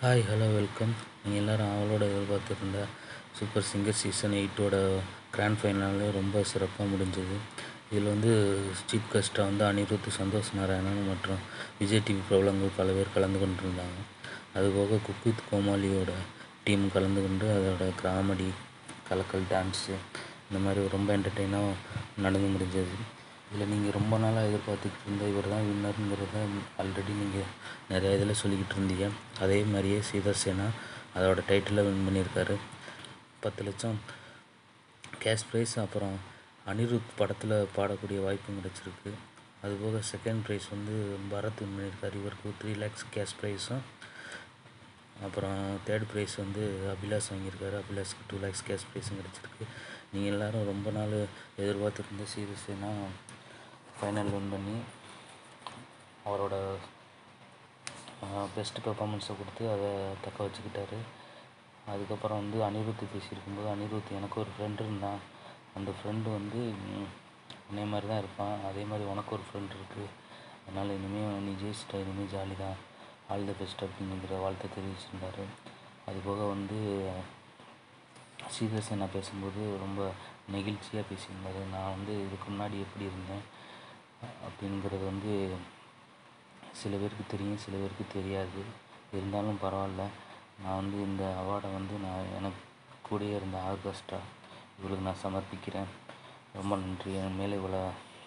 hi hello welcome நீங்கள் எல்லோரும் அவளோட எதிர்பார்த்துருந்த சூப்பர் சிங்கர் சீசன் எயிட்டோட கிராண்ட் ஃபைனல் ரொம்ப சிறப்பாக முடிஞ்சது இதில் வந்து சீஃப் கெஸ்ட்டாக வந்து அனிருத் சந்தோஷ் நாராயணன் மற்றும் விஜய் டிவி பிரபலங்கள் பல பேர் கலந்து கொண்டிருந்தாங்க அதுபோக குக் வித் கோமாளியோட டீம் கலந்து கொண்டு அதோட காமெடி கலக்கல் டான்ஸு இந்த மாதிரி ரொம்ப என்டர்டெயினாக நடந்து முடிஞ்சது இதில் நீங்கள் ரொம்ப நாளாக எதிர்பார்த்துக்கிட்டு இருந்த இவர் தான் வின்னருங்கிறத ஆல்ரெடி நீங்கள் நிறைய இதில் சொல்லிக்கிட்டு இருந்தீங்க அதே மாதிரியே சீதர்சேனா அதோட டைட்டிலை வின் பண்ணியிருக்காரு பத்து லட்சம் கேஷ் ப்ரைஸ் அப்புறம் அனிருத் படத்தில் பாடக்கூடிய வாய்ப்பும் கிடச்சிருக்கு அதுபோக செகண்ட் ப்ரைஸ் வந்து பரத் வின் பண்ணியிருக்காரு இவருக்கு த்ரீ லேக்ஸ் கேஷ் ப்ரைஸும் அப்புறம் தேர்ட் ப்ரைஸ் வந்து அபிலாஷ் வாங்கியிருக்காரு அபிலாஷ்க்கு டூ லேக்ஸ் கேஷ் ப்ரைஸும் கிடச்சிருக்கு நீங்கள் எல்லோரும் ரொம்ப நாள் எதிர்பார்த்துருந்த சீரியஸ்னா ஃபைனல் வின் பண்ணி அவரோட பெஸ்ட் பெர்ஃபார்மன்ஸை கொடுத்து அதை தக்க வச்சுக்கிட்டாரு அதுக்கப்புறம் வந்து அனிருத் பேசியிருக்கும்போது அனிருத் எனக்கு ஒரு ஃப்ரெண்டு இருந்தான் அந்த ஃப்ரெண்டு வந்து உன்னை மாதிரி தான் இருப்பான் அதே மாதிரி உனக்கு ஒரு ஃப்ரெண்ட் இருக்குது அதனால் இனிமேல் நீ ஜெயிச்சிட்ட இனிமேல் ஜாலி தான் ஆல் த பெஸ்ட் அப்படிங்கிற வாழ்த்தை தெரிவிச்சிருந்தார் அதுபோக வந்து சீதர்சேனா பேசும்போது ரொம்ப நெகிழ்ச்சியாக பேசியிருந்தார் நான் வந்து இதுக்கு முன்னாடி எப்படி இருந்தேன் அப்படிங்கிறது வந்து சில பேருக்கு தெரியும் சில பேருக்கு தெரியாது இருந்தாலும் பரவாயில்ல நான் வந்து இந்த அவார்டை வந்து நான் எனக்கு கூடயே இருந்த ஆர்கெஸ்ட்ரா இவளுக்கு நான் சமர்ப்பிக்கிறேன் ரொம்ப நன்றி என் மேலே இவ்வளோ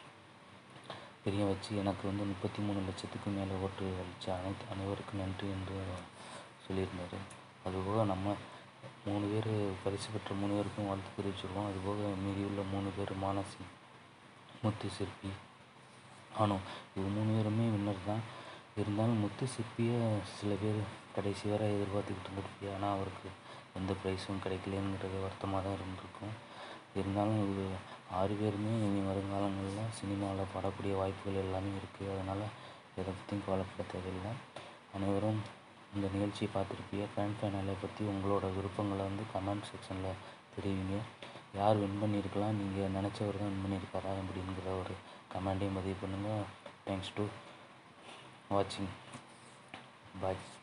பெரிய வச்சு எனக்கு வந்து முப்பத்தி மூணு லட்சத்துக்கு மேலே ஓட்டு அளித்த அனைத்து அனைவருக்கும் நன்றி என்று சொல்லியிருந்தார் அதுபோக நம்ம மூணு பேர் பரிசு பெற்ற மூணு பேருக்கும் வாழ்த்து தெரிவிச்சிருக்கோம் அதுபோக மீதி உள்ள மூணு பேர் மானசி முத்து சிற்பி ஆனோ இது மூணு பேருமே வின்னர் தான் இருந்தாலும் முத்து சிற்பியை சில பேர் கடைசி வரை எதிர்பார்த்துக்கிட்டு இருந்திருக்கு ஆனால் அவருக்கு எந்த ப்ரைஸும் கிடைக்கலங்கிறது வருத்தமாக தான் இருந்திருக்கும் இருந்தாலும் இது ஆறு பேருமே இனி வருங்காலங்களில் சினிமாவில் பாடக்கூடிய வாய்ப்புகள் எல்லாமே இருக்குது அதனால் எதை பற்றியும் கவலைப்பட தேவையில்லை அனைவரும் இந்த நிகழ்ச்சியை பார்த்துருப்பீங்க கிராண்ட் ஃபைனலை பற்றி உங்களோட விருப்பங்களை வந்து கமெண்ட் செக்ஷனில் தெரிவிங்க யார் வின் பண்ணியிருக்கலாம் நீங்கள் நினச்சவர் தான் வின் பண்ணியிருக்காரா அப்படிங்கிற ஒரு கமெண்ட்டையும் பதிவு பண்ணுங்கள் தேங்க்ஸ் டு வாட்சிங் பாய்